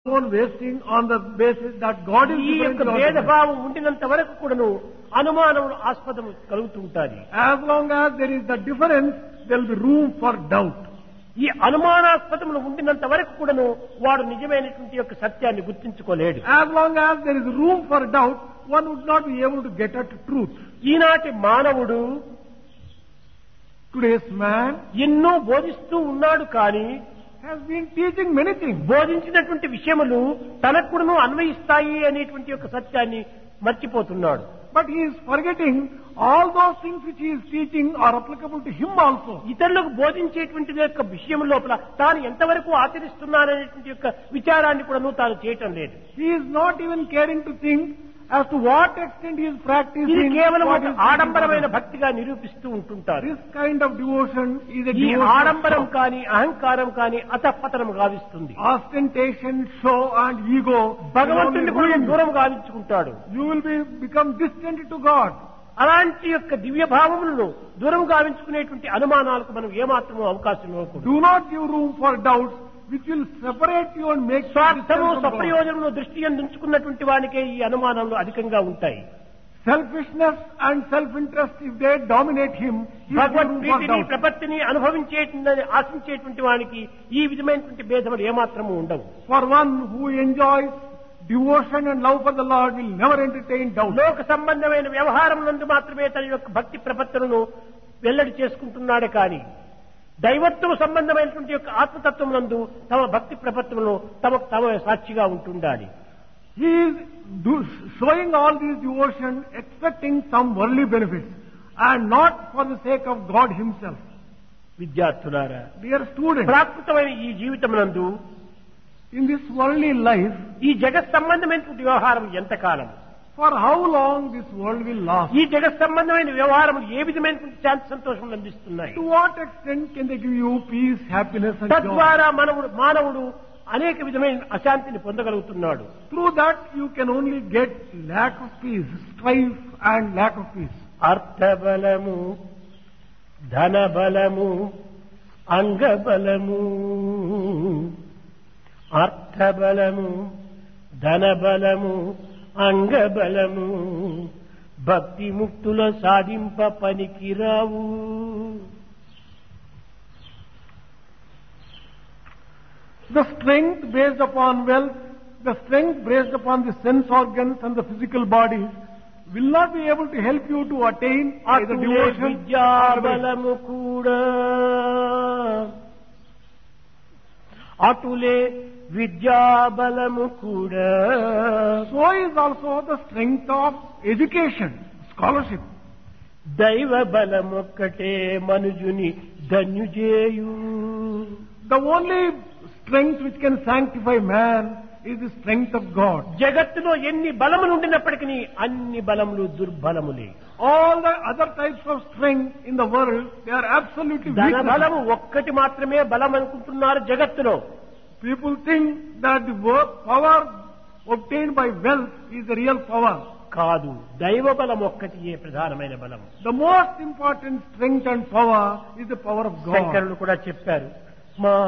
on wasting on the basis that God is ఈ different యొక్క to our different. భేదభావం ఉండినంత వరకు కూడాను అనుమానములు ఆస్పదము కలుగుతూ ఉంటాది As long as there is the difference, there will be room for doubt. ఈ అనుమానాస్పదములు ఉండినంత వరకు కూడాను వాడు నిజమైనటువంటి యొక్క సత్యాన్ని గుర్తించుకోలేడు As long as there is room for doubt, one would not be able to get at truth. ఈనాటి మానవుడు Today's man ఎన్నో బోధిస్తూ ఉన్నాడు కానీ has been teaching many things. బోధించినటువంటి విషయములు తనకు కూడాను అన్వయిస్తాయి అనేటువంటి యొక్క సత్యాన్ని మర్చిపోతున్నాడు But he is forgetting all those things which he is teaching are applicable to him also. ఇతరులకు బోధించేటువంటి యొక్క విషయం లోపల తాను ఎంతవరకు ఆచరిస్తున్నాననేటువంటి యొక్క విచారాన్ని కూడాను తాను చేయటం లేదు He is not even caring to think as to what extent he is ఇది practicing. కేవలం what ఒక is teaching ఆడంబరమైన others. భక్తిగా నిరూపిస్తూ ఉంటుంటారు This kind of devotion is a ఈ devotion of ఆడంబరం show. కాని అహంకారం కాని అతపతనం గావిస్తుంది ostentation, show and ego. will only భగవంతుడిని కూడా ruin you. దూరం గావించుకుంటాడు You will be become distant to God. అలాంటి యొక్క దివ్య భావములను దూరం గావించుకునేటువంటి అనుమానాలకు మనం ఏమాత్రమూ అవకాశం ఇవ్వకూడదు Do not give room for doubts which will separate you and make you స్వార్థము distant from God. స్వప్రయోజనము దృష్టి అందించుకున్నటువంటి వానికే ఈ అనుమానాలు అధికంగా ఉంటాయి Selfishness and self-interest, if they dominate him, he will give Bhagwat room for ప్రీతిని doubt. ప్రపత్తిని అనుభవించేటువంటి ఆశించేటువంటి వానికి ఈ విధమైనటువంటి భేదములు ఏమాత్రము ఉండవు For one who enjoys devotion and love for the Lord will never entertain doubt. లోక సంబంధమైన వ్యవహారం నందు మాత్రమే తన యొక్క భక్తి ప్రపత్తులను వెల్లడి చేసుకుంటున్నాడే కానీ దైవత్వ సంబంధమైనటువంటి యొక్క ఆత్మతత్వం నందు తమ భక్తి ప్రపత్తులను తమకు తమ సాక్షిగా ఉంటుండాలి He is do, showing all this devotion expecting some worldly benefits and not for the sake of God himself. విద్యార్థులారా Dear students, ప్రాకృతమైన ఈ జీవితం నందు in this worldly life, ఈ జగత్ సంబంధమైనటువంటి వ్యవహారం ఎంతకాలం for how long this world will last? ఈ జగత్ సంబంధమైన వ్యవహారం ఏ విధమైనటువంటి శాంతి సంతోషం అందిస్తున్నాయి To what extent can they give you peace, happiness and joy? తద్వారా మనవుడు మానవుడు అనేక విధమైన అశాంతిని పొందగలుగుతున్నాడు Through that you can only get lack of peace, strife and lack of peace. అర్థబలము ధనబలము అంగబలము అర్థబలము ధనబలము అంగబలము భక్తి ముక్తుల సాధింప పనికిరావు The strength based upon wealth, the strength based upon the sense organs and the physical bodies will not be able to help you to attain either అటులే devotion or విద్యాబలము కూడా అటులే విద్యాబలము కూడా So is also the strength of education, scholarship. దైవ బలమొక్కటే మనుజుని ధన్యుజేయు The only strength which can sanctify man is the strength of God. జగత్తులో ఎన్ని బలములు ఉండినప్పటికీ అన్ని బలములు దుర్బలములే All the other types of strength in the world, they are absolutely ధన weaknesses. బలము ఒక్కటి మాత్రమే బలం అనుకుంటున్నారు జగత్తులో People think that the wo- power obtained by wealth is the real power. కాదు దైవ బలం ఒక్కటియే ప్రధానమైన బలం The most important strength and power is the power of God. శంకరులు కూడా చెప్పారు మా